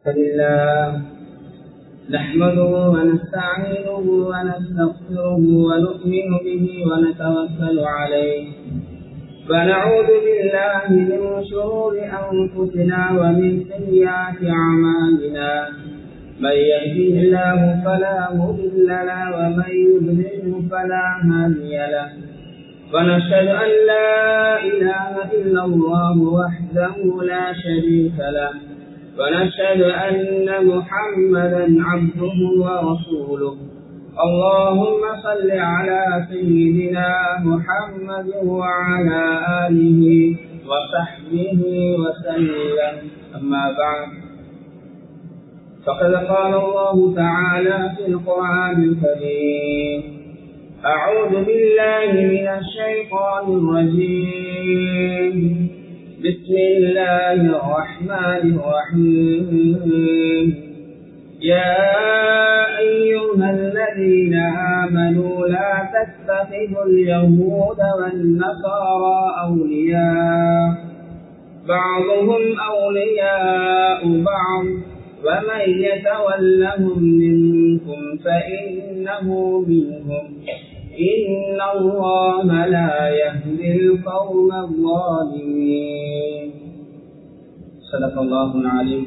لله نحمده ونستعينه ونستغفره ونؤمن به ونتوكل عليه ونعوذ بالله من شرور أنفسنا ومن سيئات أعمالنا من يهده الله فلا مضل له ومن يضلله فلا هادي له ونشهد أن لا إله إلا الله وحده لا شريك له ونشهد أن محمدا عبده ورسوله اللهم صل على سيدنا محمد وعلى آله وصحبه وسلم أما بعد فقد قال الله تعالى في القرآن الكريم أعوذ بالله من الشيطان الرجيم بسم الله الرحمن الرحيم يا أيها الذين آمنوا لا تتخذوا اليهود والنصارى أولياء بعضهم أولياء بعض ومن يتولهم منكم فإنه منهم إن الله لا يهدي القوم الظالمين صدق الله العليم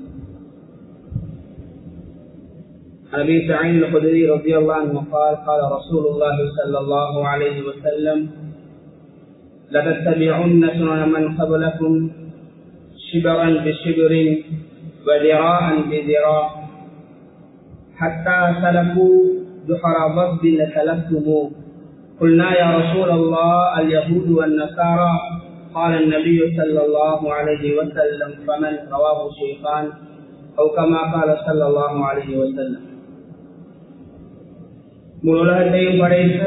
عن ابي سعيد الخدري رضي الله عنه قال قال رسول الله صلى الله عليه وسلم لتتبعن سنن من قبلكم شبرا بشبر وذراعا بذراع حتى سلكوا جحر ضب لسلكتموه قلنا يا رسول الله اليهود والنصارى قال النبي صلى الله عليه وسلم فمن رواه الشيخان أو كما قال صلى الله عليه وسلم உலகத்தையும் படைத்து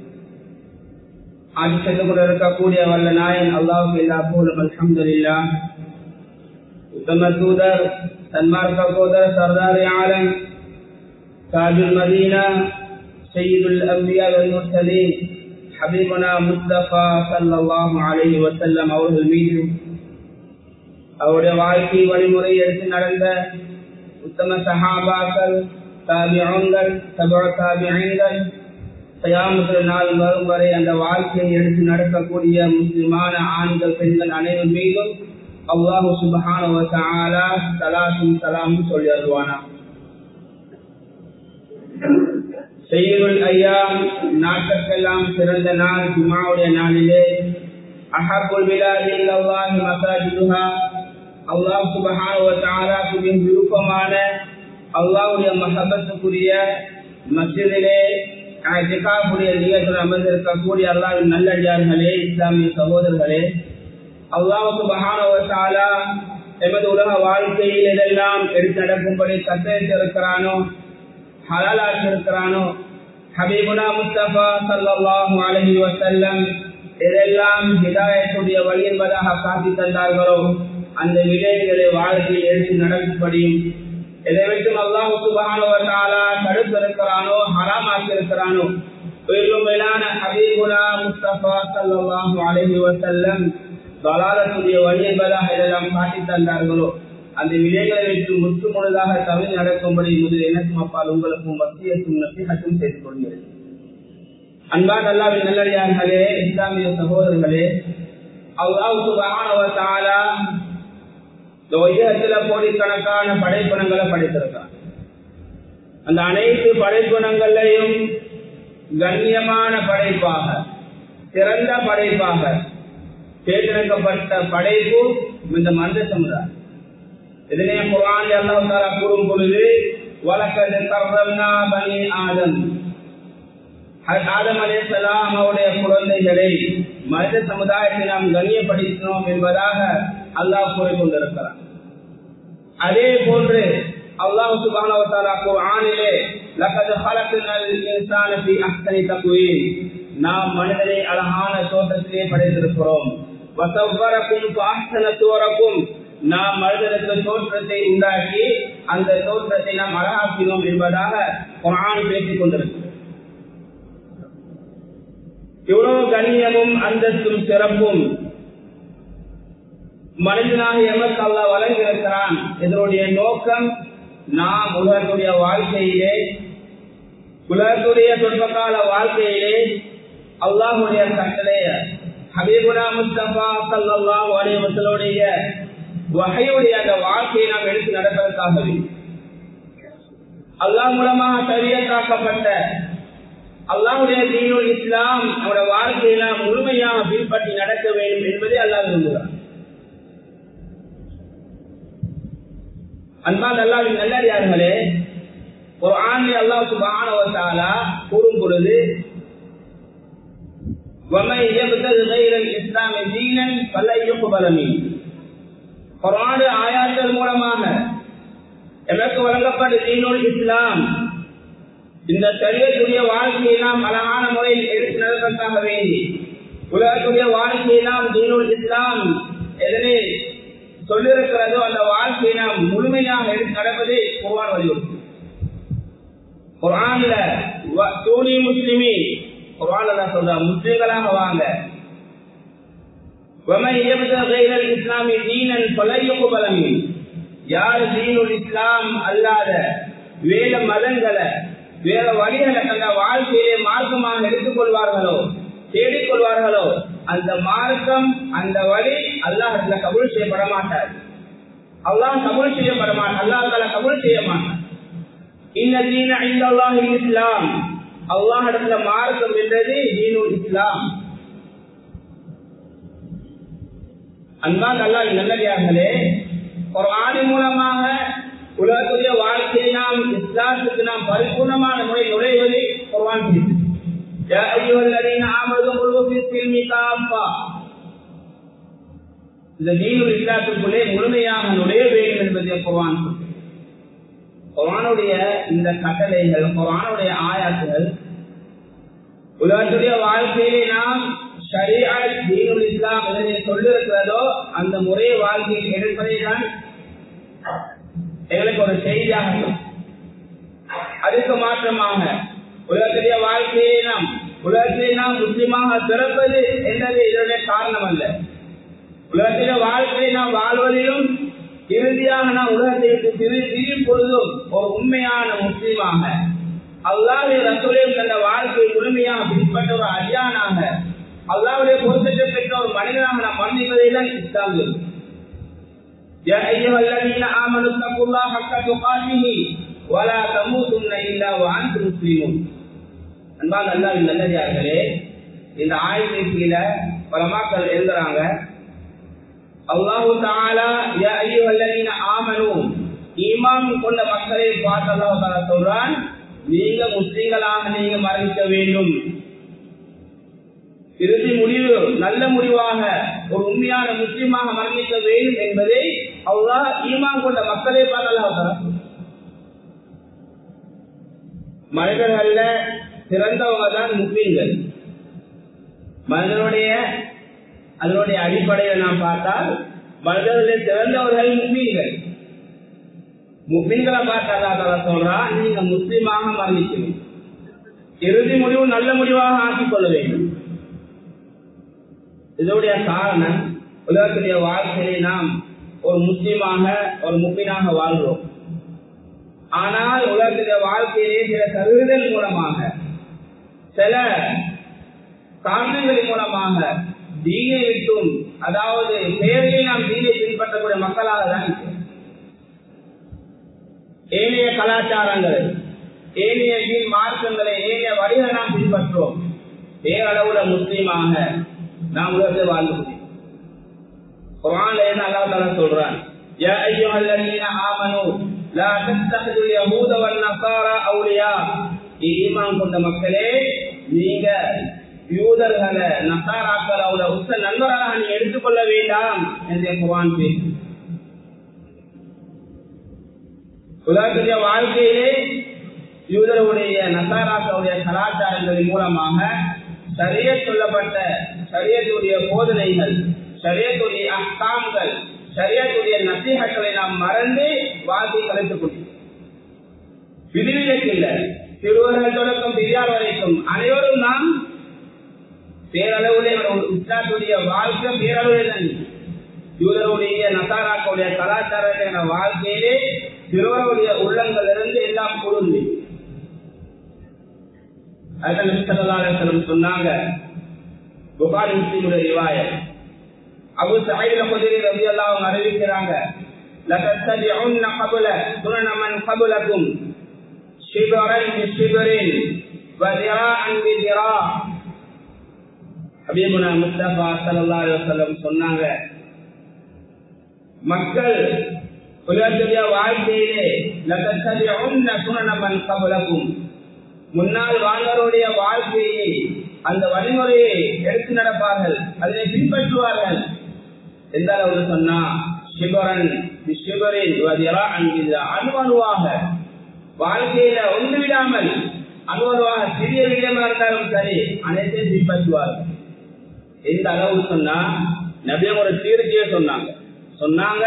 ஆட்சி செய்து கொண்டிருக்கக்கூடிய வல்ல நாயன் அல்லாவுக்கு எல்லா போலும் அல்ஹம்துலில்லா உத்தம தூதர் சன்மார்க்க போதர் சர்தாரி ஆலம் தாஜுல் மதீனா سيد الأنبياء والمرسلين حبيبنا مصطفى صلى الله عليه وسلم அவர்கள் மீதும் அவருடைய வாழ்க்கை வழிமுறை எடுத்து நடந்த உத்தம சஹாபாக்கள் தாபியங்கள் சபா தாபியங்கள் சயாமத்தில் நாள் வரும் வரை அந்த வாழ்க்கையை எடுத்து நடக்கக்கூடிய முஸ்லிமான ஆண்கள் பெண்கள் அனைவர் மீதும் அல்லாஹு சுபஹான சலாசும் சலாமும் சொல்லி அருவானா செய்யுள் ஐயாம் நாட்களுக்கெல்லாம் சிறந்த நாள் ஜுமாவுடைய நாளிலே அஹபுல் விழாவில் அல்லாஹி மசாஜிதுஹா அல்லாஹ் சுபஹானுக்கு விருப்பமான அல்லாஹுடைய மஹபத்துக்குரிய மசிதிலே ஜிகாவுடைய நியத்தில் அமர்ந்திருக்கக்கூடிய அல்லாவின் நல்லடியார்களே இஸ்லாமிய சகோதரர்களே அல்லாஹ் சுபஹானுவத்தாலா எமது உலக வாழ்க்கையில் எதெல்லாம் எடுத்து நடக்கும்படி கட்டளித்திருக்கிறானோ ஹலாலாக்கி இருக்கிறானோ ஹபீபுனா முஸ்தபா சல்லாஹூ அலஹி வசல்லம் இதெல்லாம் ஹிதாயத்துடைய வழி என்பதாக காட்டி தந்தார்களோ அந்த விடயங்களை வாழ்க்கையில் எடுத்து நடக்கும்படியும் எதை விட்டும் அல்லாஹு சுபானுவத்தாலா தடுத்திருக்கிறானோ ஹராமாக்கி இருக்கிறானோ மேலான ஹபீபுனா முஸ்தபா சல்லாஹூ அலஹி வசல்லம் வலாலத்துடைய வழி என்பதாக இதெல்லாம் காட்டி தந்தார்களோ அந்த விலைகளை வைத்து முற்று முழுதாக தமிழ் நடக்கும்படி முதல் எனக்கும் அப்பால் உங்களுக்கும் மத்தியத்தும் நசிகத்தும் செய்து கொள்கிறேன் அன்பான் அல்லாவின் நல்லடியார்களே இஸ்லாமிய சகோதரர்களே அல்லாவுக்கு இந்த உயரத்துல கோடிக்கணக்கான படைப்பணங்களை படைத்திருக்கான் அந்த அனைத்து படைப்பணங்களையும் கண்ணியமான படைப்பாக சிறந்த படைப்பாக தேர்ந்தெடுக்கப்பட்ட படைப்பு இந்த மனித சமுதாயம் இதனை குரான் அல்லாஹ் தாலா கூறும் பொழுது வழக்கது கர்ரம்னா பனி ஆதம் ஆதம் அலிசலாம் அவருடைய குழந்தைகளை மனித சமுதாயத்தை நாம் கண்ணியப்படுத்தினோம் என்பதாக அல்லாஹ் கூறிக்கொண்டிருக்கிறார் அதே போன்று அல்லாஹ் சுபானவத்தாலா குரானிலே லக்கது ஹலக்குனல் இன்சான ஃபி அஹ்சனி தக்வீன் நாம் மனிதனை அழகான தோட்டத்திலே படைத்திருக்கிறோம் வசவ்வரக்கும் அஹ்சன சுவரக்கும் நாம் மனிதனுக்கு தோற்றத்தை உண்டாக்கி அந்த தோற்றத்தை நாம் அழகாக்கினோம் என்பதாக குரான் பேசிக் கொண்டிருக்கிறது இவ்வளவு கண்ணியமும் அந்தஸ்தும் சிறப்பும் மனிதனாக எமக்கு அல்லா வழங்கியிருக்கிறான் இதனுடைய நோக்கம் நாம் உலகத்துடைய வாழ்க்கையிலே உலகத்துடைய துன்பகால வாழ்க்கையிலே அல்லாஹுடைய கட்டளைய ஹபீபுனா முஸ்தபா சல்லாஹ் அலைவசலுடைய வகையுடைய அந்த வாழ்க்கையை நாம் எடுத்து நடப்பதற்காகவே அல்லாஹ் மூலமாக சரியத்தாக்கப்பட்ட அல்லாஹுடைய தீனுல் இஸ்லாம் அவருடைய வாழ்க்கையில முழுமையாக பின்பற்றி நடக்க வேண்டும் என்பதை அல்லாஹ் விரும்புகிறார் அன்பால் அல்லாவின் நல்லடியார்களே ஒரு ஆண்மை அல்லாஹ் சுபானவத்தாலா கூறும் பொழுது ومن يبتغ غير الاسلام دينا فلن يقبل منه குர்ஆன் ஆயாக்கள் மூலமாக எமக்கு வழங்கப்பட்ட தீனுல் இஸ்லாம் இந்த சரியத்துடைய வாழ்க்கையை நாம் அழகான முறையில் எடுத்து நடப்பதற்காக வேண்டி உலகத்துடைய வாழ்க்கையை நாம் தீனுல் இஸ்லாம் எதனை சொல்லிருக்கிறதோ அந்த வாழ்க்கையை நாம் முழுமையாக எடுத்து நடப்பதை குர்ஆன் வலியுறுத்தும் குர்ஆன்ல தூணி முஸ்லிமி குர்ஆன்ல தான் சொல்றா முஸ்லிம்களாக வாங்க ومن يبتغ غير الاسلام دينا فلن يقبل منه யார் தீனுல் இஸ்லாம் அல்லாத வேத மதங்களை வேற வழிகளை தந்த வாழ்க்கையை மார்க்கமாக எடுத்துக்கொள்வார்களோ தேடிக்கொள்வார்களோ அந்த மார்க்கம் அந்த வழி அல்லாஹத்துல கபூல் செய்யப்பட மாட்டார் அல்லாஹ் கபூல் செய்யப்பட மாட்டார் அல்லாஹ் தலா கபூல் செய்ய மாட்டார் இந்த தீன இந்த அல்லாஹ் இஸ்லாம் அல்லாஹ் இடத்துல மார்க்கம் என்றது தீனுல் இஸ்லாம் அன்பாக அல்லாஹ் நல்லடியார்களே ஒரு ஆணி மூலமாக உலகத்துடைய வாழ்க்கையை நாம் இஸ்லாத்துக்கு நாம் பரிபூர்ணமான முறை நுழைவதை குர்ஆன் பேசுது يا أيها الذين آمنوا ادخلوا في السلم كافة இந்த தீனுல் இஸ்லாத்துக்குள்ளே முழுமையாக நுழைய வேண்டும் என்பதை குர்ஆன் குர்ஆனுடைய இந்த கட்டளைகள் குர்ஆனுடைய ஆயாத்துகள் உலகத்துடைய வாழ்க்கையிலே நாம் ஷரியா தீனுல் இஸ்லாம் எதனை சொல்லிருக்கிறதோ அந்த முறை வாழ்க்கையில் எடுப்பதை தான் எங்களுக்கு ஒரு செய்தியாக அதுக்கு மாற்றமாக உலகத்துடைய வாழ்க்கையை நாம் உலகத்தை நாம் முஸ்லிமாக பிறப்பது என்பது இதனுடைய காரணம் அல்ல உலகத்தில வாழ்க்கையை நாம் வாழ்வதிலும் இறுதியாக நாம் உலகத்தை விட்டு திரு திரியும் பொழுதும் ஒரு உண்மையான முஸ்லீமாக அல்லாஹ் ரசூலையும் தந்த வாழ்க்கையை முழுமையாக பின்பற்ற ஒரு அடியானாக அல்லாவுடைய பொருத்தத்தை பெற்ற ஒரு மனிதனாக நாம் மன்னிப்பதை தான் இஸ்லாம் يا أيها الذين آمنوا اتقوا الله حق تقاته ولا تموتن إلا وأنتم مسلمون அன்பான அல்லாவின் நல்லதார்களே இந்த ஆயத்தை கீழே பல மக்கள் எழுதுறாங்க அல்லாஹு தாலா யா ஐயுவல்லதீன ஆமனு ஈமான் கொண்ட மக்களை பார்த்து அல்லாஹ் தாலா சொல்றான் நீங்க முஸ்லிம்களாக நீங்க மரணிக்க வேண்டும் இறுதி முடிவு நல்ல முடிவாக ஒரு உண்மையான முஸ்லிமாக மரணிக்க வேண்டும் என்பதை அல்லாஹ் ஈமான் கொண்ட மக்களை பார்த்து அல்லாஹ் தாலா மனிதர்கள்ல சிறந்தவங்க தான் முஸ்லீம்கள் மனிதனுடைய அதனுடைய அடிப்படையை நாம் பார்த்தால் மனிதர்களில் சிறந்தவர்கள் முஸ்லீம்கள் முஸ்லீம்களை பார்த்து அல்லா சொல்றா நீங்க முஸ்லீமாக மரணிக்கணும் இறுதி முடிவு நல்ல முடிவாக ஆக்கிக் கொள்ள வேண்டும் இதனுடைய காரணம் உலகத்துடைய வாழ்க்கையை நாம் ஒரு முஸ்லீமாக ஒரு முக்மீனாக வாழ்கிறோம் ஆனால் உலகத்துடைய வாழ்க்கையிலே சில கருதல் மூலமாக சில காரணங்களின் மூலமாக தீனை விட்டும் அதாவது பெயரிலே நாம் தீனை பின்பற்றக்கூடிய மக்களாக தான் ஏனைய கலாச்சாரங்கள் ஏனைய தீன் மார்க்கங்களை ஏனைய வழிகளை நாம் பின்பற்றுவோம் பேரளவுல முஸ்லீமாக நாம் உலகத்தை வாழ்ந்து முடியும் குரான்ல என்ன அல்லா தாலா சொல்றான் يا أيها الذين آمنوا لا تتخذوا اليهود والنصارى أولياء ஈமான் கொண்ட மக்களே நீங்க யூதர்களை நசாராக்கள் அவளை உச்ச நண்பராக நீ எடுத்துக்கொள்ள வேண்டாம் என்று குரான் பேசு உலகத்துடைய வாழ்க்கையிலே யூதருடைய நசாராக்களுடைய கலாச்சாரங்களின் மூலமாக சரிய சொல்லப்பட்ட சரியத்துடைய போதனைகள் சரியத்துடைய அஸ்தாம்கள் சரியத்துடைய நசீகங்களை நாம் மறந்து வாழ்க்கை கலைத்துக் கொண்டோம் விதிவிலக்கில்லை சிறுவர்கள் தொடக்கம் பெரியார் வரைக்கும் அனைவரும் நாம் பேரளவுடைய இஸ்லாத்துடைய வாழ்க்கை பேரளவுடைய தான் யூதருடைய நசாராக்களுடைய கலாச்சார வாழ்க்கையிலே சிறுவருடைய உள்ளங்கள் இருந்து எல்லாம் பொருந்தி அதன் சொன்னாங்க புகாரி முஸ்லீமுடைய ரிவாயத் அபு சஹீல குதிரை ரவி எல்லாம் அறிவிக்கிறாங்க لتتبعن قبل سنن من قبلكم شبرا بشبر وذراعا بذراع ஹபீபுனா முஸ்தபா சல்லா அலுவலம் சொன்னாங்க மக்கள் உலகத்துடைய வாழ்க்கையிலே சுனநமன் கபலக்கும் முன்னால் வாழ்வருடைய வாழ்க்கையை அந்த வழிமுறையை எடுத்து நடப்பார்கள் அதனை பின்பற்றுவார்கள் எந்த அளவு சொன்னா சிவரன் சிவரின் அணுவணுவாக வாழ்க்கையில ஒன்று விடாமல் அணுவணுவாக சிறிய விடயமாக இருந்தாலும் சரி அனைத்தையும் பின்பற்றுவார்கள் எந்த அளவு சொன்னா நபியம் ஒரு தீர்ச்சியை சொன்னாங்க சொன்னாங்க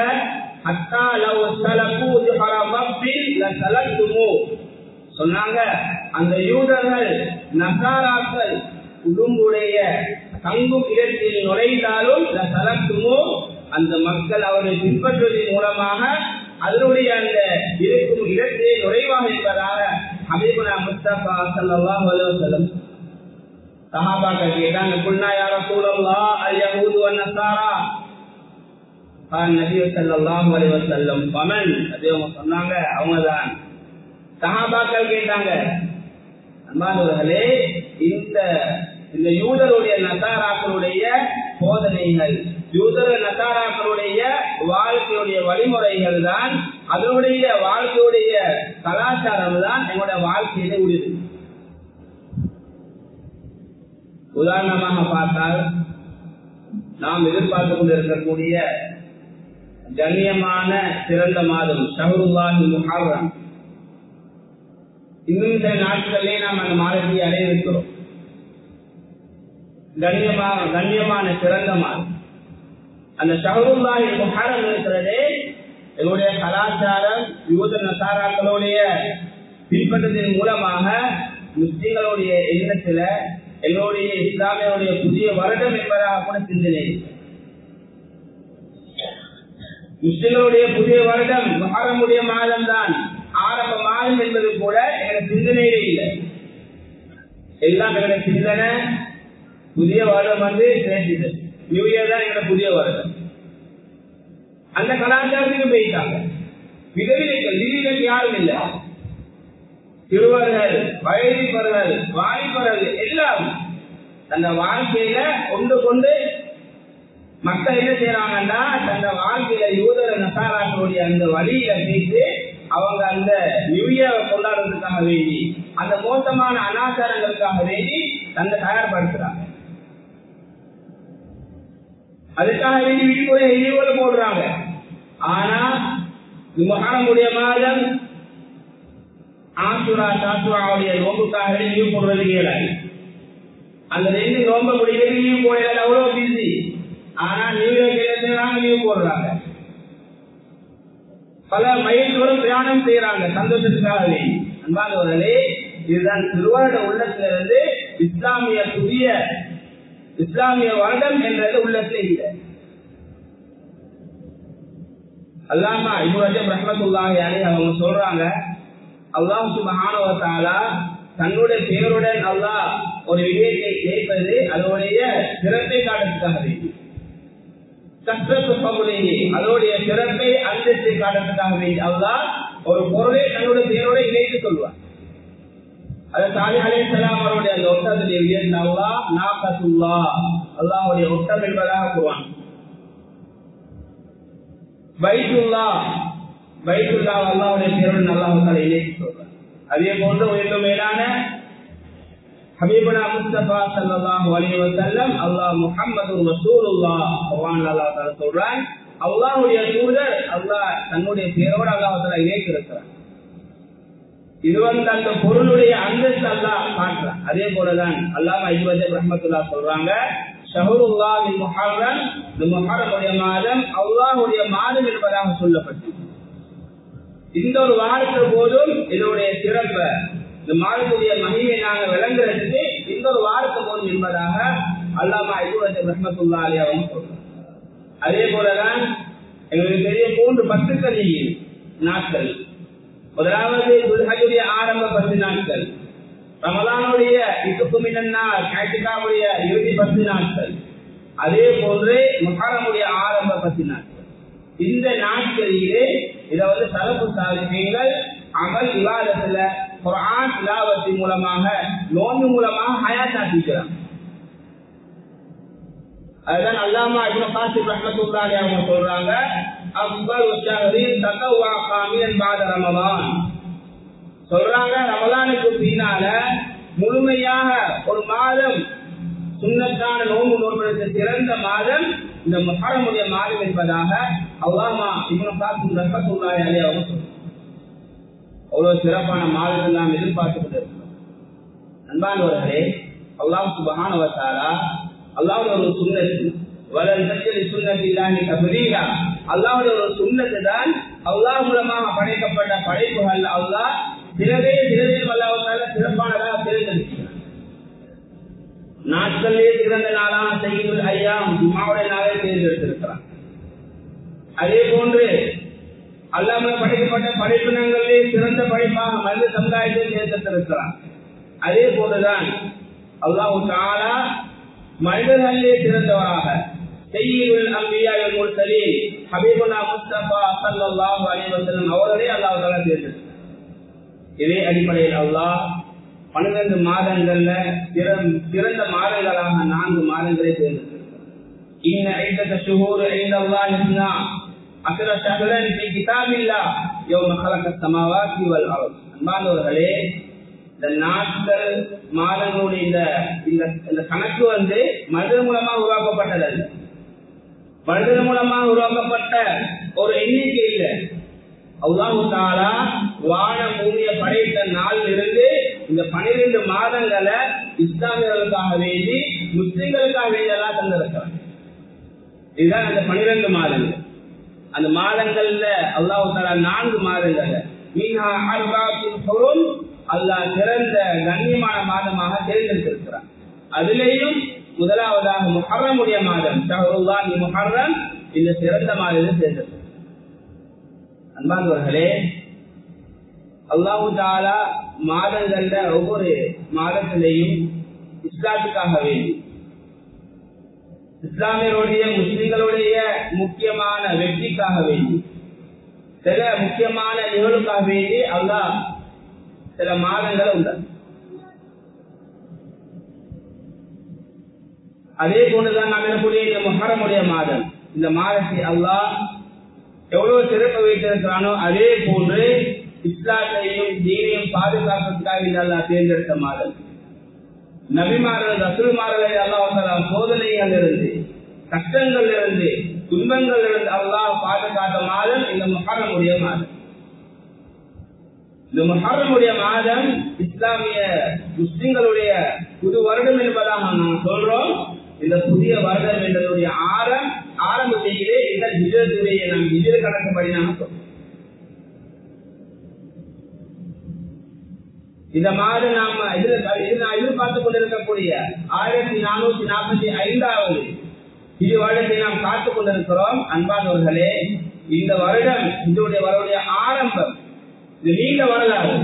சொன்னாங்க அந்த யூதர்கள் நசாராக்கள் உடும்புடைய தங்கும் இடத்தில் நுழைந்தாலும் தலத்துமோ அந்த மக்கள் அவரை பின்பற்றுவதன் மூலமாக அதனுடைய அந்த இருக்கும் இடத்திலே நுழைவாக என்பதாக ஹபீபுனா முஸ்தபா சல்லாஹ் அலுவலம் சஹாபாக்கள் கேட்டாங்க குல்னா யா ரசூலல்லாஹ் அல் யஹூது வன் நஸாரா قال النبي صلى الله عليه وسلم فمن அதே அவங்க சொன்னாங்க அவங்க தான் சஹாபாக்கள் கேட்டாங்க அன்பானவர்களே இந்த இந்த யூதருடைய நசாராக்களுடைய போதனைகள் யூதர நசாராக்களுடைய வாழ்க்கையுடைய வழிமுறைகள் தான் அதனுடைய வாழ்க்கையுடைய கலாச்சாரம் தான் எங்களுடைய வாழ்க்கையில உள்ளது உதாரணமாக பார்த்தால் நாம் எதிர்பார்த்து கொண்டிருக்கக்கூடிய கண்ணியமான சிறந்த மாதம் ஷஹருல்லாஹி முஹர்ரம் இன்னும் சில நாட்களிலே நாம் அந்த மாதத்தை அடைய இருக்கிறோம் கண்ணியமான கண்ணியமான சிறந்த மாதம் அந்த ஷஹருல்லாஹி முஹர்ரம் இருக்கிறதே எங்களுடைய கலாச்சாரம் யூத நசாராக்களுடைய பின்பற்றதன் மூலமாக முஸ்லிம்களுடைய எண்ணத்துல எங்களுடைய இஸ்லாமியனுடைய புதிய வருடம் என்பதாக கூட சிந்தனை முஸ்லிம்களுடைய புதிய வருடம் மகாரமுடைய மாதம் தான் ஆரம்ப மாதம் என்பது கூட எங்க சிந்தனையிலே இல்லை எல்லாம் எங்களுடைய சிந்தனை புதிய வருடம் வந்து கிடைச்சது நியூ இயர் தான் எங்களோட புதிய வருடம் அந்த கலாச்சாரத்துக்கு போயிட்டாங்க விதவிலைகள் விதிகள் யாரும் இல்லை சிறுவர்கள் வயதிப்பவர்கள் வாலிபர்கள் எல்லாம் தந்த வாழ்க்கையில கொண்டு கொண்டு மக்கள் என்ன செய்யறாங்கன்னா தந்த வாழ்க்கையில யூதர நசாராக்களுடைய அந்த வழியில பேசி அவங்க அந்த நியூ இயர் கொண்டாடுறதுக்காக வேண்டி அந்த மோசமான அனாச்சாரங்களுக்காக வேண்டி தன்னை தயார்படுத்துறாங்க அதுக்காக வேண்டி விடுமுறை இழிவுல போடுறாங்க ஆனா மகானமுடைய மாதம் ஆசுரா சாசுராவுடைய நோம்புக்காக லீவ் போடுறது இயலாது அந்த ரெண்டு நோம்ப முடிவு லீவ் போடல அவ்வளவு பிஸி ஆனா நியூ இயர் லீவ் போடுறாங்க பல மைல்களும் பிரயாணம் செய்யறாங்க சந்தோஷத்துக்காக வேண்டி அன்பானவர்களே இதுதான் திருவாரூட உள்ளத்திலிருந்து இஸ்லாமிய புதிய இஸ்லாமிய வருடம் என்றது உள்ளத்தில் இல்லை அல்லாமா இப்ராஹிம் ரஹமத்துல்லாஹி அலி அவங்க சொல்றாங்க அல்லாஹ் சுபஹானவத்தாலா தன்னுடைய பேருடன் அல்லாஹ் ஒரு விடயத்தை கேட்பது அதனுடைய சிறப்பை காட்டுறதுக்காக வேண்டி கஷ்டத்து பகுதியை அதனுடைய சிறப்பை அந்தஸ்தை காட்டுறதுக்காக வேண்டி அல்லாஹ் ஒரு பொருளை தன்னுடைய பேரோட இணைத்து சொல்வார் அது சாலி அலே சலாம் அவருடைய அந்த ஒட்டத்துடைய உயர்ந்த அல்லா நாகத்துல்லா அல்லாவுடைய ஒட்டம் என்பதாக கூறுவான் பைத்துல்லா பைத்துல்லா அல்லாவுடைய பேருடன் அல்லாஹால இணைத்து சொல்றார் அதே போன்று உயர்ந்த மேலான ஹபீபனா முஸ்தபா ஸல்லல்லாஹு அலைஹி வஸல்லம் அல்லாஹ் முஹம்மது ரசூலுல்லாஹ் குர்ஆன் அல்லாஹ் தஆலா சொல்றான் அல்லாஹ்வுடைய தூதர் அல்லாஹ் தன்னுடைய பேரோடு அல்லாஹ் தஆலா இணைக்கிறார் இது வந்து அந்த பொருளுடைய அந்தஸ்து அல்லாஹ் காட்டுறான் அதே போலதான் அல்லாஹ் ஐவதே ரஹமத்துல்லா சொல்றாங்க ஷஹருல்லாஹி முஹர்ரம் இந்த முஹர்ரமுடைய மாதம் அல்லாஹ்வுடைய மாதம் என்பதாக சொல்லப்பட்டு இந்த ஒரு வாரத்து போதும் இதனுடைய சிறப்பு இந்த மாதத்துடைய மகிமை நாங்கள் விளங்குறதுக்கு இந்த ஒரு வாரத்து போதும் என்பதாக அல்லாமா ஐவதே ரஹமத்துல்லா அலி அவங்க சொல்றாங்க அதே போலதான் எங்களுக்கு தெரிய மூன்று பத்துக்கள் நாட்கள் முதலாவது துல்ஹஜுடைய ஆரம்ப பத்து நாட்கள் ரமலானுடைய இசுக்கு மின்னன்னார் கேட்டிகாவுடைய இறுதி பத்து நாட்கள் அதே போன்று முஹரமுடைய ஆரம்ப பத்து நாட்கள் இந்த நாட்களிலே இதை வந்து தலப்பு சாதிப்பீங்கள் அமல் விவாதத்துல குரான் திலாவத்தின் மூலமாக நோன்பு மூலமாக ஹயாத்தாக்கிக்கிறான் அதுதான் அல்லாமா இப்னு காசிம் ரஹ்மத்துல்லாஹி அவங்க சொல்றாங்க அஃபல் ஷஹரி தகவா காமிலன் பாத ரமலான் சொல்றாங்க ரமலானுக்கு பின்னால முழுமையாக ஒரு மாதம் சுண்ணத்தான நோன்பு நோன்பதற்கு சிறந்த மாதம் இந்த முஹரமுடைய மாதம் என்பதாக அல்லாமா இப்னு காசிம் ரஹ்மத்துல்லாஹி அலைஹி அவங்க சொல்றாங்க அவ்வளவு சிறப்பான மாதத்தை நாம் எதிர்பார்த்து கொண்டிருக்கிறோம் அன்பானவர்களே அல்லாஹ் சுபஹானவத்தாலா அல்லாவுடைய ஒரு சுண்ணத்து வளர் சச்சரி சுண்ணத்து இல்லாமி கபரீகா அல்லாவுடைய ஒரு சுண்ணத்து தான் அல்லாஹ் மூலமாக படைக்கப்பட்ட படைப்புகள் அல்லாஹ் சிறதே சிறதில் அல்லாவுக்காக சிறப்பானதாக தேர்ந்தெடுக்கிறார் நாட்களிலே சிறந்த நாளான செய்யுள் ஐயா ஜுமாவுடைய நாளை தேர்ந்தெடுத்திருக்கிறார் அதே போன்று அல்லாம படைக்கப்பட்ட படைப்பினங்களிலே சிறந்த படைப்பாக மனித சமுதாயத்தை தேர்ந்தெடுத்திருக்கிறார் அதே போன்றுதான் அல்லாஹு தாலா மனிதர்களிலே சிறந்தவராக செய்யுள் அம்பியாவில் முர்சலீன் ஹபீபுல்லா முஸ்தபா சல்லாஹு அலைஹி வஸல்லம் அவர்களே அல்லாஹ் தாலா தேர்ந்தெடுத்தார் இதே அடிப்படையில் அல்லாஹ் பன்னிரண்டு மாதங்கள்ல சிறந்த மாதங்களாக நான்கு மாதங்களை தேர்ந்தெடுத்தார் இன்ன ஐந்தத ஷுஹூர் ஐந்த அல்லாஹ் இஸ்னா அசர ஷஹரன் ஃபி கிதாபில்லாஹ் யௌம خلق السماوات والارض அன்பானவர்களே இந்த நாட்கள் மாதங்களுடைய இந்த இந்த கணக்கு வந்து மனிதன் மூலமா உருவாக்கப்பட்டதல்ல மனிதன் மூலமா உருவாக்கப்பட்ட ஒரு எண்ணிக்கை இல்லை அல்லாஹு தாலா வான பூமியை படைத்த நாளில் இருந்து இந்த பனிரெண்டு மாதங்களை இஸ்லாமியர்களுக்காக வேண்டி முஸ்லிம்களுக்காக வேண்டி எல்லாம் தந்திருக்கிறார் இதுதான் அந்த பனிரெண்டு மாதங்கள் அந்த மாதங்கள்ல அல்லாஹு தாலா நான்கு மாதங்கள்ல மீனா அர்பாத்தின் பொருள் அல்லாஹ் சிறந்த கண்ணியமான மாதமாக தேர்ந்தெடுத்திருக்கிறார் அதிலேயும் முதலாவதாக முஹர்ரமுடைய மாதம் ஷஹருல்லாஹி முஹர்ரம் இந்த சிறந்த மாதத்தை தேர்ந்தெடுத்தார் அன்பானவர்களே அல்லாஹு தாலா மாதங்கள்ல ஒவ்வொரு மாதத்திலையும் இஸ்லாத்துக்காக வேண்டி இஸ்லாமியருடைய முஸ்லிம்களுடைய முக்கியமான வெற்றிக்காக வேண்டி சில முக்கியமான நிகழ்வுக்காக வேண்டி அல்லாஹ் சில மாதங்கள் உண்டு அதே போன்றுதான் நாம் எனக்கூடிய இந்த மொஹரமுடைய மாதம் இந்த மாதத்தை அல்லாஹ் எவ்வளவு சிறப்பு வைத்திருக்கிறானோ அதே போன்று இஸ்லாத்தையும் தீனையும் பாதுகாப்பதற்காக இந்த அல்லாஹ் தேர்ந்தெடுத்த மாதம் நபிமார்கள் ரசூல்மார்களை அல்லாஹ் சோதனைகள் இருந்து கஷ்டங்கள் இருந்து துன்பங்கள் இருந்து அல்லாஹ் பாதுகாத்த மாதம் இந்த மொஹரமுடைய மாதம் இந்த முஹர்ரமுடைய மாதம் இஸ்லாமிய முஸ்லிம்களுடைய புது வருடம் என்பதாக நாம் சொல்றோம் இந்த புதிய வருடம் என்பதனுடைய ஆரம் ஆரம்பத்திலே இந்த ஹிஜரத்துடைய நாம் ஹிஜர கணக்குப்படி நாம சொல்றோம் இந்த மாதம் நாம இதுல நான் எதிர்பார்த்துக் கொண்டிருக்கக்கூடிய ஆயிரத்தி நானூத்தி நாற்பத்தி ஐந்தாவது இது வருடத்தை நாம் காத்துக் கொண்டிருக்கிறோம் அன்பானவர்களே இந்த வருடம் இதனுடைய வருடைய ஆரம்பம் இது நீண்ட வரலாறு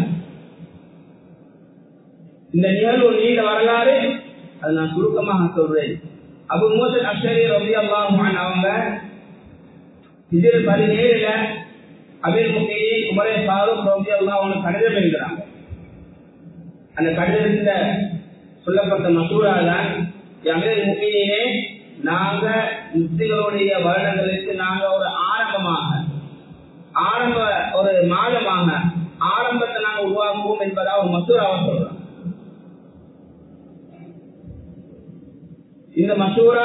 இந்த நிகழ்வு நீண்ட வரலாறு அது நான் சுருக்கமாக சொல்றேன் அபு மூசல் அஷரி ரவி அல்லாஹான் அவங்க இதில் பதினேழுல அபீர் முக்கையை குமரே சாரும் ரவி அல்லா அவங்க கடிதம் எழுதுறாங்க அந்த கடிதத்துல சொல்லப்பட்ட மசூரா தான் அமீர் முக்கையினே நாங்க முஸ்லிம்களுடைய வருடங்களுக்கு நாங்க ஒரு ஆரம்பமாக ஆரம்ப ஒரு மாதமாக ஆரம்பத்தை நாங்கள் உருவாக்குவோம் என்பதா ஒரு மசூராவை சொல்றோம் இந்த மசூரா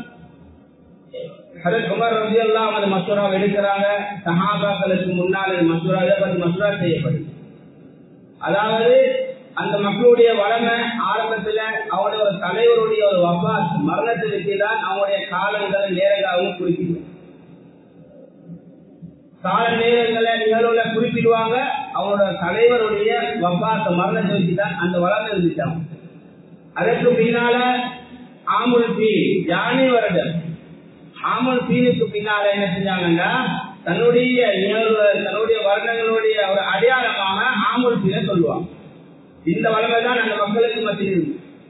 ஹரத் குமார் ரவி எல்லாம் அந்த மசூராவை எடுக்கிறாங்க சஹாபாக்களுக்கு முன்னால் இந்த மசூரா இதை பற்றி மசூரா செய்யப்படுது அதாவது அந்த மக்களுடைய வளமை ஆரம்பத்துல அவங்களுடைய ஒரு தலைவருடைய ஒரு வப்பா மரணத்தை வச்சு தான் அவங்களுடைய காலங்களை நேரங்களாகவும் குறிப்பிடும் கால நேரங்களை நிகழ்வுல குறிப்பிடுவாங்க அவங்களோட தலைவருடைய வப்பாத்த மரணத்தை வச்சுதான் அந்த வளர்ந்து இருந்துட்டாங்க அதற்கு பின்னால ஆமுல்பி யானை வருடம் ஆமல் பீனுக்கு பின்னால என்ன செஞ்சாங்கன்னா தன்னுடைய நிகழ்வு தன்னுடைய வருடங்களுடைய ஒரு அடையாளமாக ஆமல் பீனை சொல்லுவாங்க இந்த வளமை தான் அந்த மக்களுக்கு மத்தியில் இருக்கு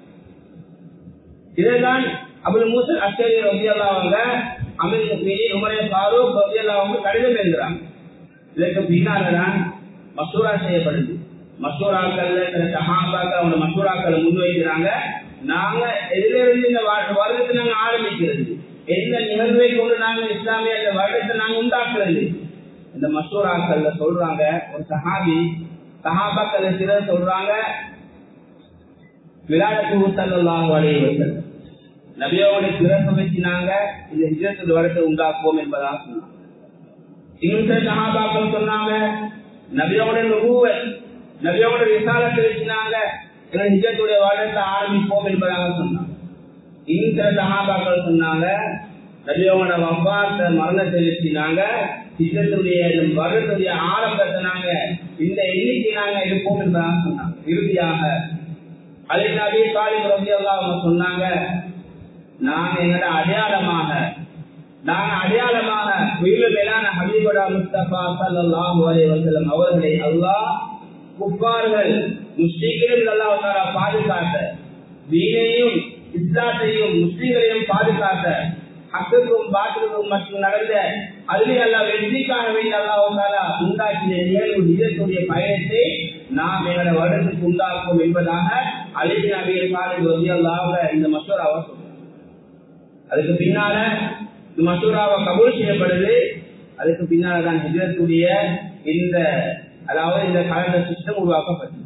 இதைதான் அபுல் மூசல் அச்சரி ரபியல்லா அவங்க அமெரிக்க மீறி உமரே ஃபாரூக் ரபியல்லா அவங்க கடிதம் எழுதுறாங்க இதற்கு பின்னால்தான் மசூரா செய்யப்படுது மசூராக்கள்ல சில சஹாபாக்கள் அவங்க மசூராக்களை முன்வைக்கிறாங்க நாங்க எதுல இருந்து இந்த வருடத்தை நாங்க ஆரம்பிக்கிறது எந்த நிகழ்வை கொண்டு நாங்க இஸ்லாமிய இந்த வருடத்தை நாங்க உண்டாக்குறது இந்த மசூராக்கள்ல சொல்றாங்க ஒரு சஹாபி சஹாபாக்கள் சிலர் சொல்றாங்க விளையாட்டு சல்லாஹு அலைஹி வஸல்லம் நபியோட பிறப்பு வச்சு நாங்க இந்த ஹிஜரத்து வருடத்தை உண்டாக்குவோம் என்பதாக சொன்னாங்க இன்னும் சில சஹாபாக்கள் சொன்னாங்க நபியோட நுகுவ நபியோட விசாலத்தை வச்சு நாங்க எங்க ஹிஜரத்துடைய வருடத்தை ஆரம்பிப்போம் என்பதாக சொன்னாங்க இன்னும் சில சஹாபாக்கள் சொன்னாங்க நபியோட வப்பாத்த மரணத்தை வச்சு நாங்க ஹிஜரத்துடைய வருடத்துடைய ஆரம்பத்தை நாங்க இந்த எண்ணிக்கை நாங்க இருப்போம் என்பதாக சொன்னாங்க இறுதியாக அதே நபி சாலிம் ரபி அவங்க சொன்னாங்க நாங்க எங்களோட அடையாளமாக நாங்க அடையாளமாக உயிர் மேலான ஹபீபடா முஸ்தபா சல்லாஹு அலைஹி வஸல்லம் அவர்களை அல்லாஹ் குப்பார்கள் முஸ்லிம்களில் அல்லாஹ் தாரா பாதுகாத்த வீணையும் இஸ்லாத்தையும் முஸ்லிம்களையும் பாதுகாத்த ஹக்குக்கும் பாத்திருக்கும் மற்றும் நடந்த அதிலே அல்லாஹ் வெற்றிக்காக வேண்டிய அல்லாஹ் தாரா உண்டாக்கிய நிகழ்வு நிஜத்துடைய பயணத்தை நாம் எங்களை வருடத்துக்கு உண்டாக்கும் என்பதாக அலிபின் நபியை சாலை ரவி அல்லாஹ் இந்த மசோராவை சொல்றாங்க அதுக்கு பின்னால இந்த மசூராவை கபூல் செய்யப்படுது அதுக்கு பின்னால தான் ஹிஜரத்துடைய இந்த அதாவது இந்த கலண்டர் சிஸ்டம் உருவாக்கப்பட்டது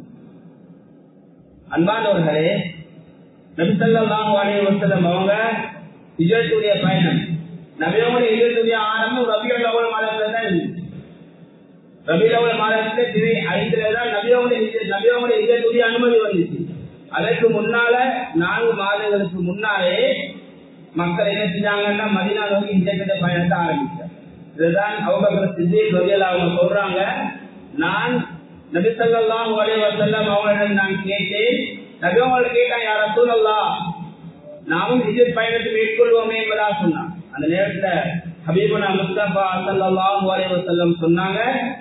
அன்பானவர்களே நபிசல்லாஹு அலைஹி வஸல்லம் அவங்க ஹிஜரத்துடைய பயணம் நபியோட ஹிஜரத்துடைய ஆரம்பம் ரபியுல் அவ்வல் மாதத்துல தான் இருந்துச்சு ரபியுல் அவ்வல் மாதத்துல திரை ஐந்துல தான் நபியோட நபியோட ஹிஜரத்துடைய அனுமதி வந்துச்சு அதற்கு முன்னால நான்கு மாதங்களுக்கு முன்னாலே மக்கள் என்ன செஞ்சாங்கன்னா மதினா நோக்கி இந்த பயணத்தை ஆரம்பிச்சார் இதுதான் அவங்க சித்திக் வகையில் அவங்க சொல்றாங்க நான் நபிசல்லாம் வலைவசல்லம் அவங்களிடம் நான் கேட்டேன் நபி அவங்களை கேட்டான் யார சூழல்லா நாமும் விஜய் பயணத்தை மேற்கொள்வோமே என்பதா சொன்னான் அந்த நேரத்துல ஹபீபனா முஸ்தபா சல்லாஹூ அலைவசல்லம் சொன்னாங்க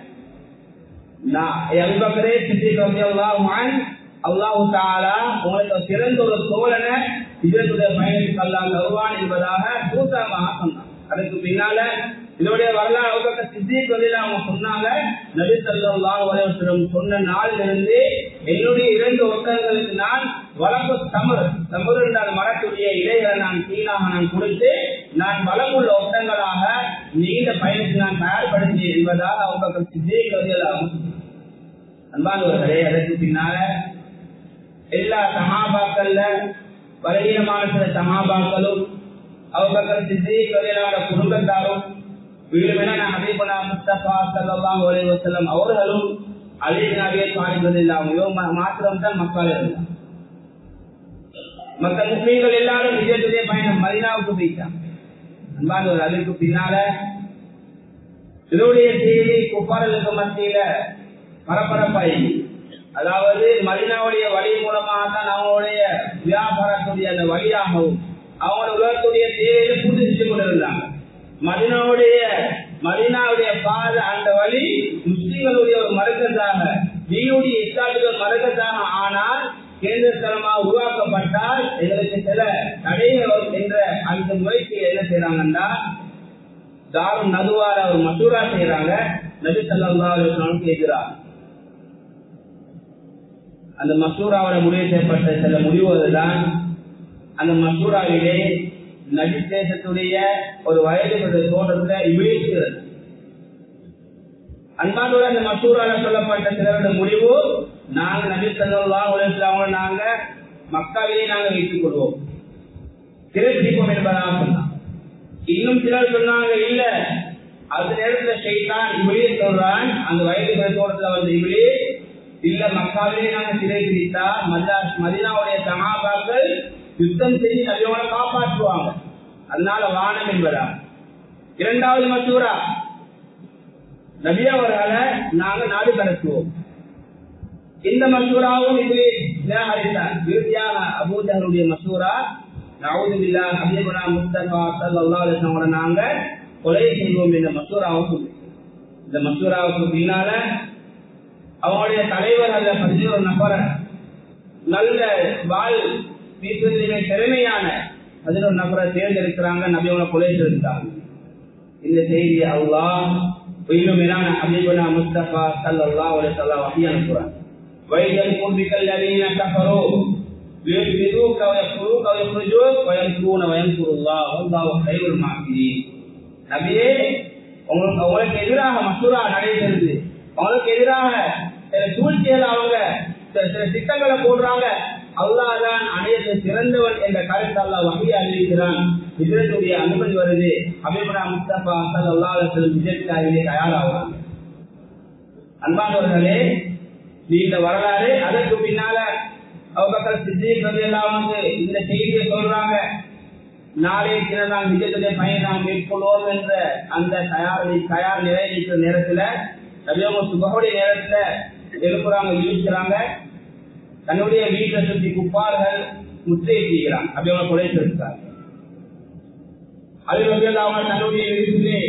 நான் அல்பக்கரே சித்திக் வகையெல்லாம் அல்லாஹு தாலா உங்களுக்கு சிறந்த ஒரு சோழனை இதனுடைய பயணத்துக்கு அல்லாஹ் தருவான் என்பதாக பூசமாக சொன்னான் அதுக்கு பின்னால இதனுடைய வரலாறு சித்திக் வகையில் அவங்க சொன்னாங்க நபி சல்லாஹ் வலைவசரம் சொன்ன நாளில் இருந்து என்னுடைய இரண்டு ஒட்டகங்களுக்கு நான் வளர்ப்பு தமர் தமர் என்றால் மரத்துடைய இலைகளை நான் கீழாக நான் கொடுத்து நான் வளமுள்ள ஒட்டங்களாக நீண்ட பயணத்தை நான் தயார்படுத்தி என்பதாக அவங்க சித்திக் வகையில் அன்பானவர்களே அதற்கு பின்னால எல்லா சமாபாக்கள்ல பலகீனமான சில சமாபாக்களும் அவர்கள் சித்திக் வகையிலான குடும்பத்தாரும் வீடுமென ஹபீபனா முஸ்தபா சல்லாஹ் அலைஹி வஸல்லம் அவர்களும் அலி நபியை பாடுவது இல்லாம மாத்திரம் தான் மக்கள் இருந்தார் மக்கள் முஸ்லீம்கள் எல்லாரும் விஜயத்துடைய பயணம் மதினாவுக்கு போயிட்டாங்க அன்பானவர் அதுக்கு பின்னால இதனுடைய செய்தி குப்பாரலுக்கு மத்தியில பரபரப்பாயி அதாவது மதினாவுடைய வழி மூலமாக தான் அவங்களுடைய வியாபாரத்துடைய அந்த வழியாகவும் அவங்களோட உலகத்துடைய தேவையை புதுப்பிச்சு கொண்டிருந்தாங்க மதினாவுடைய மதினாவுடைய பாத அந்த வழி முஸ்லிம்களுடைய ஒரு மருக்கத்தாக நீனுடைய இஸ்லாமிய மருக்கத்தாக ஆனால் கேந்திரத்தனமாக உருவாக்கப்பட்டால் எங்களுக்கு சில தடைகள் என்ற அந்த முயற்சி என்ன செய்யறாங்கன்னா தாரும் நதுவார ஒரு மசூரா செய்யறாங்க நபி சல்லா கேட்கிறார் அந்த மசூராவோட முடிவு செய்யப்பட்ட சில முடிவுகள் தான் அந்த மசூராவிலே நபி தேசத்துடைய ஒரு வயது தோற்றத்தை இமேசுகிறது அன்பானோட அந்த மசூரால சொல்லப்பட்ட சிலருடைய முடிவு நாங்க நபி சல்லா உலக நாங்க மக்காவிலே நாங்க வைத்துக் கொள்வோம் திருப்பிப்போம் என்பதாக சொன்னான் இன்னும் சிலர் சொன்னாங்க இல்ல அந்த நேரத்துல செய்தான் இவளே சொல்றான் அந்த வயது தோட்டத்துல வந்து இவளே இல்ல மக்காவிலே நாங்க சிறை பிடித்தா மதா மதினாவுடைய சமாபாக்கள் யுத்தம் செஞ்சு நபியோட காப்பாற்றுவாங்க அதனால வானம் என்பதா இரண்டாவது மசூரா நபி அவர்களை நாங்க நாடு கடத்துவோம் இந்த மசூராவும் இப்படி நிராகரித்தார் இறுதியாக அபூஜருடைய மசூரா நவுதுபில்லா ஹபீபுனா முஸ்தபா சல்லல்லாஹு அலைஹி வஸல்லம் நாங்க கொலை செய்வோம் இந்த மசூராவுக்கு இந்த மசூராவுக்கு பின்னால அவங்களுடைய தலைவர் அல்ல பதினோரு நபரை நல்ல வாழ் வீட்டுவதிலே திறமையான பதினோரு நபரை தேர்ந்தெடுக்கிறாங்க நபியவங்களை கொலை செய்திருக்காங்க இந்த செய்தி அல்லாஹ் இன்னும் மேலான ஹபீபுனா முஸ்தபா சல்லல்லாஹு அலைஹி வஸல்லம் வஹி அனுப்புறாங்க வைஜல் பிக்கல் லதீன கஃபரூ ليثبتوك ويقتلوك ويخرجوك ويمكرون ويمكر الله والله خير الماكرين நபியே உங்களுக்கு உங்களுக்கு எதிராக மசூரா நடைபெறுது அவங்களுக்கு எதிராக சில சூழ்ச்சிகள் அவங்க சில சில திட்டங்களை போடுறாங்க அல்லாதான் அனைத்து சிறந்தவன் என்ற கருத்து அல்லா வகையை அறிவிக்கிறான் விஜயத்துடைய அனுமதி வருது அபிபுரா முஸ்தபா அசல் அல்லா விஜயத்துக்காகவே தயாராகிறாங்க அன்பானவர்களே நீண்ட வரலாறு அதற்கு பின்னால அவர்கள் சித்திக் எல்லாம் வந்து இந்த செய்தியை சொல்றாங்க நாளை தினம் நாம் விஜயத்துடைய பயன் நாம் மேற்கொள்வோம் என்ற அந்த தயார் தயார் நிலை இருக்கிற நேரத்துல நபியவங்க சுபகுடைய நேரத்துல எழுப்புறாங்க இழுக்கிறாங்க தன்னுடைய வீட்டை சுற்றி குப்பார்கள் முத்தையை செய்கிறாங்க அப்படி அவங்க கொலை செலுத்தாங்க அது வந்து அவங்க தன்னுடைய வீட்டிலே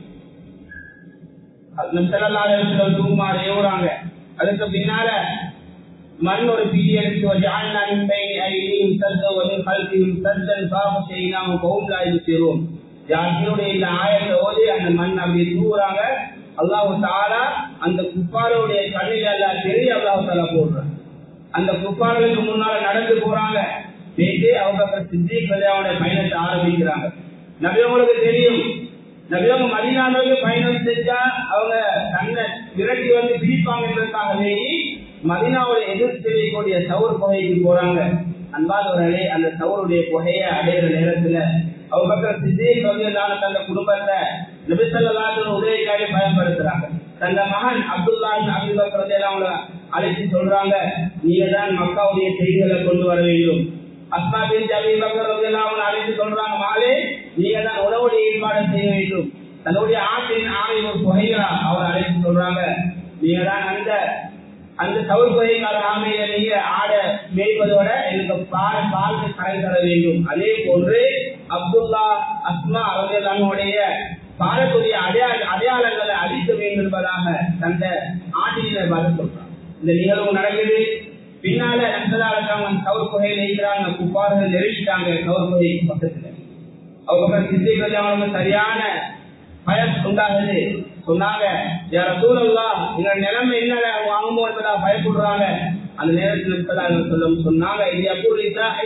தூக்குமாறு ஏவுறாங்க அதுக்கு பின்னால மண் ஒரு பிடி எடுத்து وجعلنا من بين ايديهم سدا ومن خلفهم سدا فاغشيناهم فهم لا يبصرون யாருடைய இந்த ஆயத்தை ஓதி அந்த மண் அப்படியே தூவுறாங்க அல்லாஹு தாலா அந்த குப்பாரோடைய கண்ணில் எல்லாம் தெரிய அல்லாஹு தாலா போடுறாங்க அந்த குப்பார்களுக்கு முன்னால நடந்து போறாங்க பேசி அவங்க சித்தி கல்யாணோட பயணத்தை ஆரம்பிக்கிறாங்க நபியவங்களுக்கு தெரியும் நபியவங்க மதினானவங்க பயணம் செஞ்சா அவங்க தன்னை விரட்டி வந்து பிடிப்பாங்கன்றதுக்காக வேண்டி மதினாவோட எதிர்த்து தெரியக்கூடிய சவுர் புகைக்கு போறாங்க அன்பாதவர்களே அந்த சவுருடைய புகையை அடையிற நேரத்துல அவங்க பக்கம் சித்தேக் ரவியல்லான தந்த குடும்பத்தை நபிசல்லாத உதவிக்காக பயன்படுத்துறாங்க தந்த மகன் அப்துல்லா அபிபக் அவங்கள அழைச்சு சொல்றாங்க நீங்க தான் மக்காவுடைய செய்திகளை கொண்டு வர வேண்டும் அஸ்மா பின் அபிபக் ரவியல்லா அவங்க அழைச்சு சொல்றாங்க மாலே நீங்க தான் உணவுடைய ஏற்பாடு செய்ய வேண்டும் தன்னுடைய ஆற்றின் ஆணை ஒரு புகைகிறா அவர் அழைச்சு சொல்றாங்க நீங்க தான் அந்த அந்த சவுர்பதிக்கார ஆமையில நீங்க ஆட மேய்ப்பதோட எனக்கு பால் பால் கரை தர வேண்டும் அதே போன்று அப்துல்லா அஸ்மா அவர்களுடைய பாடக்கூடிய அடையாள அடையாளங்களை அழிக்க வேண்டும் என்பதாக தந்த ஆட்டினர் பார்த்து சொல்றாங்க இந்த நிகழ்வு நடக்குது பின்னால நண்பதாளர்கள் கவுர் குகையில் இருக்கிறாங்க குப்பார்கள் நெருங்கிட்டாங்க கவுர் குகை பக்கத்துல அவங்க சித்திகள் அவங்க சரியான பயம் உண்டாகுது சொன்னாங்க யார சூழல்லா எங்க நிலைமை என்ன வாங்குமோ என்பதா பயப்படுறாங்க அந்த நேரத்தில் இருப்பதாக சொல்லும் சொன்னாங்க இது எப்படி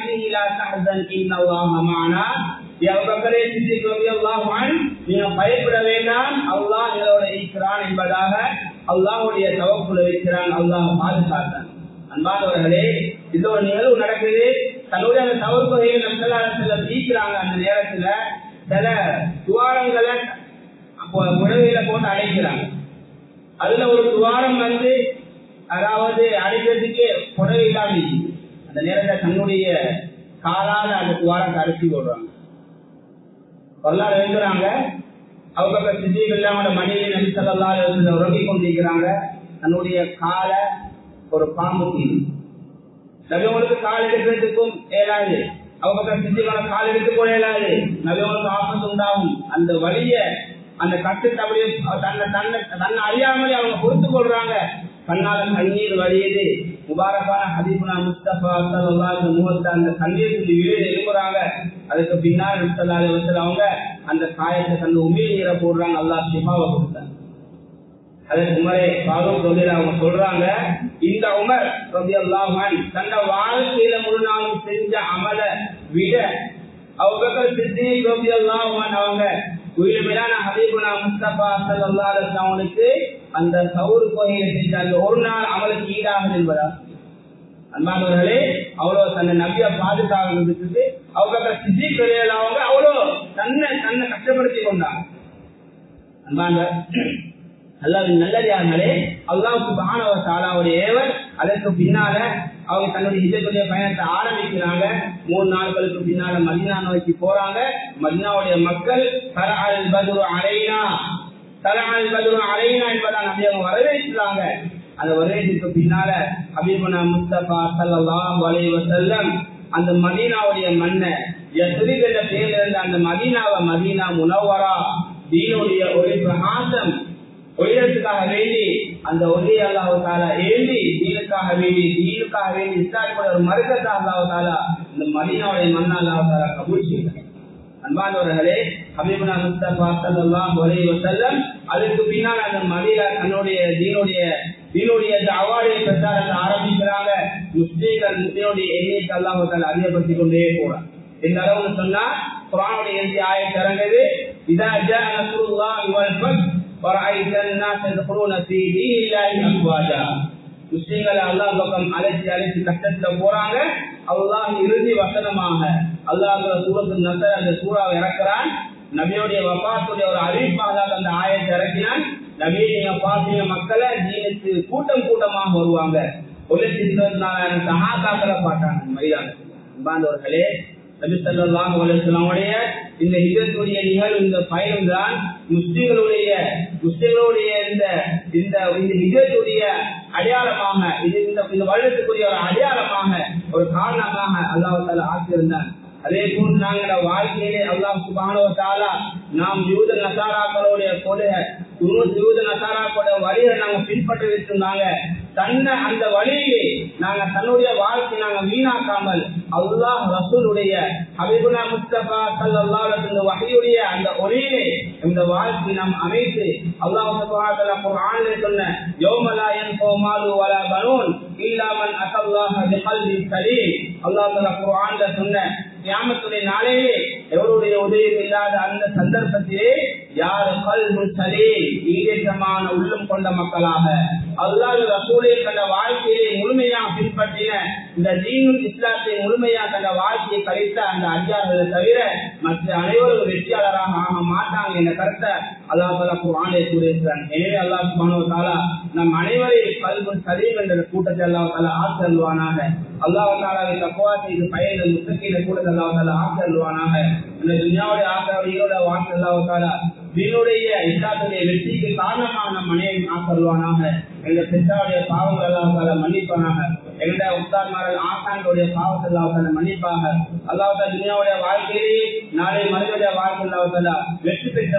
நீங்க பயப்பட வேண்டாம் அல்லாஹ் எங்களோட இருக்கிறான் என்பதாக அல்லாஹுடைய தவக்குள்ள வைக்கிறான் அல்லாஹ் பாதுகாத்தான் அன்பானவர்களே இது ஒரு நிகழ்வு நடக்குது தன்னுடைய அந்த தவறு பகுதியை நம்ம நீக்கிறாங்க அந்த நேரத்துல சில துவாரங்களை உணவையில போட்டு அடைக்கிறாங்க அதுல ஒரு துவாரம் வந்து அதாவது அடைக்கிறதுக்கு புடவை இல்லாம அந்த நேரத்தில் தன்னுடைய காலால அந்த துவாரத்தை அரிசி போடுறாங்க வரலாறு எழுதுறாங்க அவங்க சித்திகள் இல்லாம மனைவி நபிசல்லால் உறங்கி கொண்டிருக்கிறாங்க தன்னுடைய காலை ஒரு பாம்பு தீவு நபியவங்களுக்கு கால் எடுக்கிறதுக்கும் ஏழாது அவங்க சித்திகள கால் எடுத்து போட இயலாது நபியவங்களுக்கு ஆபத்து உண்டாகும் அந்த வழிய அந்த கட்டுக்கு அப்படியே தன்னை தன்னை தன்னை அறியாமலே அவங்க பொறுத்து கொள்றாங்க கண்ணால கண்ணீர் வழியுது முபாரக்கான ஹதீபுனா முஸ்தபா சல்லா இந்த முகத்தை அந்த கண்ணீர் சொல்லி வீடு எழுப்புறாங்க அதுக்கு பின்னால் முஸ்தலாலே வச்சு அவங்க அந்த காயத்தை தன் உமிழ் நீரை போடுறாங்க அல்லா சிமாவை கொடுத்தாங்க அதற்கு உமரே பாரூக் ரபியில் அவங்க சொல்றாங்க இந்த உமர் ரபி அல்லாஹன் தன்னை வாழ்க்கையில முழு நாளும் செஞ்ச அமல விட அவங்க சித்தி ரபி அல்லாஹன் அவங்க உயிர்மையான ஹபீபுனா முஸ்தபா சல்லா அவனுக்கு அந்த சவுறு கோயிலை செஞ்ச அந்த ஒரு நாள் அமலுக்கு ஈடாகும் என்பதா அன்பானவர்களே அவ்வளவு தன்னை நபிய பாதுகாக்கிறதுக்கு அவங்க சித்தி அவங்க அவ்வளவு தன்னை தன்னை கஷ்டப்படுத்தி கொண்டாங்க அன்பான அல்லாவின் நல்லடியார்களே அல்லாவுக்கு பானவ தாலாவுடைய ஏவர் அதற்கு பின்னால அவங்க தன்னுடைய ஹிஜத்துடைய பயணத்தை ஆரம்பிக்கிறாங்க மூணு நாட்களுக்கு பின்னால மதினா நோக்கி போறாங்க மதினாவுடைய மக்கள் தரஅல் பதுரு அலைனா தரஅல் பதுரு அலைனா என்பதான் நபி அவங்க வரவேற்கிறாங்க அந்த வரவேற்றுக்கு பின்னால ஹபீபுனா முஸ்தபா சல்லல்லாஹு அலைஹி வஸல்லம் அந்த மதீனாவுடைய மண்ணை யஸ்ரிப் என்ற பெயரில் இருந்த அந்த மதீனாவை மதீனா முனவரா தீனுடைய ஒரு பிரகாசம் ஒழியத்துக்காக வேண்டி அந்த ஒளியை அல்லாஹு தாலா ஏந்தி தீனுக்காக வேண்டி தீனுக்காக வேண்டி இஸ்லாமியோட ஒரு மருக்கத்தை அல்லாஹு தாலா இந்த மதீனாவுடைய மண்ணா அல்லாஹு தாலா கபூல் செய்தார் அன்பானவர்களே ஹபீபுனா முஸ்தபா ஸல்லல்லாஹு அலைஹி வஸல்லம் அதுக்கு பின்னால் அந்த மதீனா தன்னுடைய தீனுடைய தீனுடைய அவார்டை பிரச்சாரத்தை ஆரம்பிக்கிறாங்க முஸ்லீம்கள் முஸ்லீமுடைய எண்ணிக்கை அல்லாஹு தாலா அதிகப்படுத்திக் கொண்டே போறாங்க இந்த அளவுன்னு சொன்னா குரானுடைய இறுதி ஆயத்து இறங்குது இதா ஜா நஸ்ருல்லாஹி வல் ஃபத் ورأيت الناس يدخلون في دين الله أفواجا முஸ்லிம்களை அல்லாஹ் பக்கம் அழைச்சி அழைச்சி கஷ்டத்துல போறாங்க அல்லாஹ் இறுதி வசனமாக அல்லாஹ் சூரத்து நசர் அந்த சூறாவை இறக்குறான் நபியுடைய வபாத்துடைய ஒரு அறிவிப்பாக அந்த ஆயத்தை இறக்கினான் நபியை நீங்க பாத்தீங்க மக்களை ஜீனுக்கு கூட்டம் கூட்டமாக வருவாங்க ஒரு லட்சத்தி இருபத்தி நாலாயிரம் சகாக்காக்களை பார்த்தாங்க மைதானத்தில் பாந்தவர்களே நபி ஸல்லல்லாஹு அலைஹி வஸல்லமுடைய இந்த ஹிஜ்ரத்துடைய நிகழ்வு இந்த பயணம் தான் முஸ்லிம்களுடைய முஸ்லிம்களுடைய இந்த இந்த இந்த ஹிஜ்ரத்துடைய அடையாளமாக இது இந்த இந்த வருடத்துக்குரிய ஒரு அடையாளமாக ஒரு காரணமாக அல்லாஹ் தாலா ஆக்கியிருந்தான் அதே போல் நாங்கள் வாழ்க்கையிலே அல்லாஹ் சுபானுவத்தாலா நாம் யூத நசாராக்களுடைய கொலைய யூத நசாராக்களுடைய வழியை நாங்க பின்பற்றி வச்சிருந்தாங்க தன்னை அந்த வழியிலே நாங்க தன்னுடைய வாழ்க்கை நாங்க வீணாக்காமல் அல்லாஹ் ரசூலுடைய ஹபீபுனா முஸ்தபா சல்லல்லாஹு அலைஹி வஸல்லம் வஹியுடைய அந்த ஒளியிலே இந்த வாழ்க்கை நாம் அமைத்து அல்லாஹ் சுப்ஹானஹு வ தஆலா குர்ஆனிலே சொன்ன யௌம லா யன்ஃபு மாலு வலா பனூன் இல்லா மன் அத்தல்லாஹ பிகல்பின் சலீம் அல்லாஹ் தஆலா குர்ஆன்ல சொன்ன கியாமத்துடைய நாளையிலே எவருடைய உதவியும் இல்லாத அந்த சந்தர்ப்பத்திலே யார் கல்பு சலீம் ஈரேற்றமான உள்ளம் கொண்ட மக்களாக அல்லாஹ் ரசூலை கண்ட வாழ்க்கையை முழுமையாக பின்பற்றின இந்த தீனுல் இஸ்லாத்தை முழுமையாக கண்ட வாழ்க்கையை கழித்த அந்த அடியார்களை தவிர மற்ற அனைவரும் வெற்றியாளராக ஆக மாட்டாங்க என்ற கருத்தை அல்லாஹ் தாலா குரானே கூறியிருக்கிறான் எனவே அல்லாஹ் சுபானோ தாலா நம் அனைவரையும் கல்பு சலீம் என்ற கூட்டத்தை அல்லாஹ் தாலா ஆசல்வானாக அல்லாஹ் தாலாவை தக்குவா செய்து பயந்த முத்தகையில கூட அல்லாஹ் தாலா ஆசல்வானாக இந்த துனியாவுடைய ஆசாரியோட வாழ்க்கை அல்லாஹ் தாலா தீனுடைய இஸ்லாத்துடைய வெற்றிக்கு காரணமாக நம் அனைவரும் ஆசல்வானாக எங்கள் பெற்றாருடைய பாவங்கள் எல்லாம் மன்னிப்பானாக எங்களுடைய உத்தார்மார்கள் ஆசான்களுடைய பாவத்தை எல்லாம் மன்னிப்பாக அல்லாஹ் துனியாவுடைய வாழ்க்கையிலே நாளை மனிதனுடைய வாழ்க்கை எல்லாம் வெற்றி பெற்ற